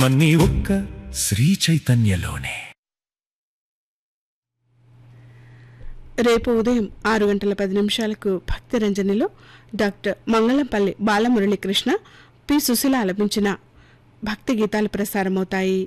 జన్మన్నీ ఒక్క శ్రీ చైతన్యలోనే రేపు ఉదయం ఆరు గంటల పది నిమిషాలకు భక్తి రంజనిలో డాక్టర్ మంగళంపల్లి బాలమురళీకృష్ణ పి సుశీల ఆలపించిన భక్తి గీతాలు ప్రసారమవుతాయి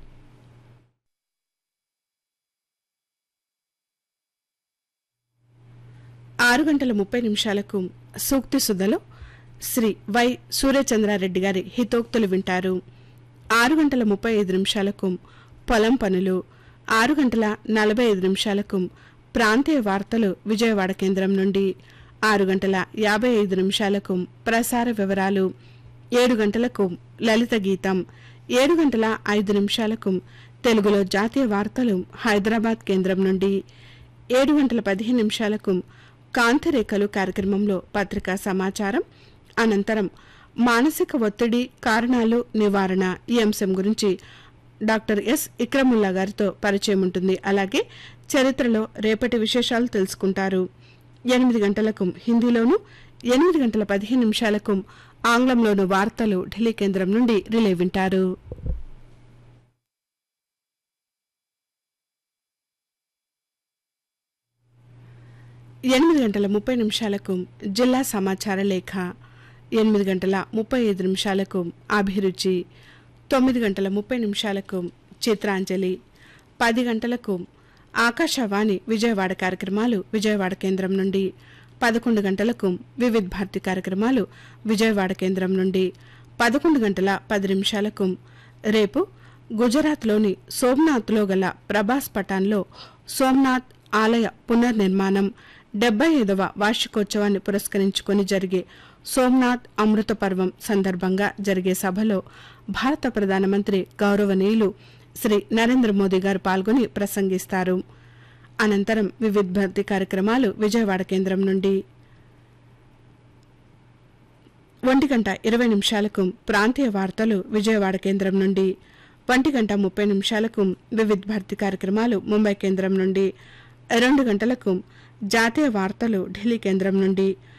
ఆరు గంటల ముప్పై నిమిషాలకు సూక్తి సుధలో శ్రీ వై సూర్యచంద్రారెడ్డి గారి హితోక్తులు వింటారు ఆరు గంటల ముప్పై ఐదు నిమిషాలకు పొలం పనులు ఆరు గంటల నలభై ఐదు నిమిషాలకు ప్రాంతీయ వార్తలు విజయవాడ కేంద్రం నుండి ఆరు గంటల యాభై ఐదు నిమిషాలకు ప్రసార వివరాలు ఏడు గంటలకు లలిత గీతం ఏడు గంటల ఐదు నిమిషాలకు తెలుగులో జాతీయ వార్తలు హైదరాబాద్ కేంద్రం నుండి ఏడు గంటల పదిహేను నిమిషాలకు కాంతిరేఖలు కార్యక్రమంలో పత్రికా సమాచారం అనంతరం మానసిక ఒత్తిడి కారణాలు నివారణ ఈ అంశం గురించి డాక్టర్ ఎస్ ఇక్రముల్లా గారితో పరిచయం ఉంటుంది అలాగే చరిత్రలో రేపటి విశేషాలు తెలుసుకుంటారు ఎనిమిది గంటలకు హిందీలోను ఎనిమిది గంటల పదిహేను నిమిషాలకు ఆంగ్లంలోను వార్తలు ఢిల్లీ కేంద్రం నుండి రిలే వింటారు ఎనిమిది గంటల ముప్పై నిమిషాలకు జిల్లా సమాచార లేఖ ఎనిమిది గంటల ముప్పై ఐదు నిమిషాలకు అభిరుచి తొమ్మిది గంటల ముప్పై నిమిషాలకు చిత్రాంజలి పది గంటలకు ఆకాశవాణి విజయవాడ కార్యక్రమాలు విజయవాడ కేంద్రం నుండి పదకొండు గంటలకు వివిధ్ భారతి కార్యక్రమాలు విజయవాడ కేంద్రం నుండి పదకొండు గంటల పది నిమిషాలకు రేపు గుజరాత్లోని సోమ్నాథ్లో గల ప్రభాస్ పటాన్లో సోమ్నాథ్ ఆలయ పునర్నిర్మాణం డెబ్బై ఐదవ వార్షికోత్సవాన్ని పురస్కరించుకొని జరిగే సోమ్నాథ్ అమృత పర్వం సందర్భంగా జరిగే సభలో భారత ప్రధానమంత్రి గౌరవనీయులు శ్రీ నరేంద్ర మోదీ గారు పాల్గొని ప్రసంగిస్తారు అనంతరం వివిధ భక్తి కార్యక్రమాలు విజయవాడ కేంద్రం నుండి ఒంటి గంట ఇరవై నిమిషాలకు ప్రాంతీయ వార్తలు విజయవాడ కేంద్రం నుండి ఒంటి గంట ముప్పై నిమిషాలకు వివిధ భారతి కార్యక్రమాలు ముంబై కేంద్రం నుండి రెండు గంటలకు జాతీయ వార్తలు ఢిల్లీ కేంద్రం నుండి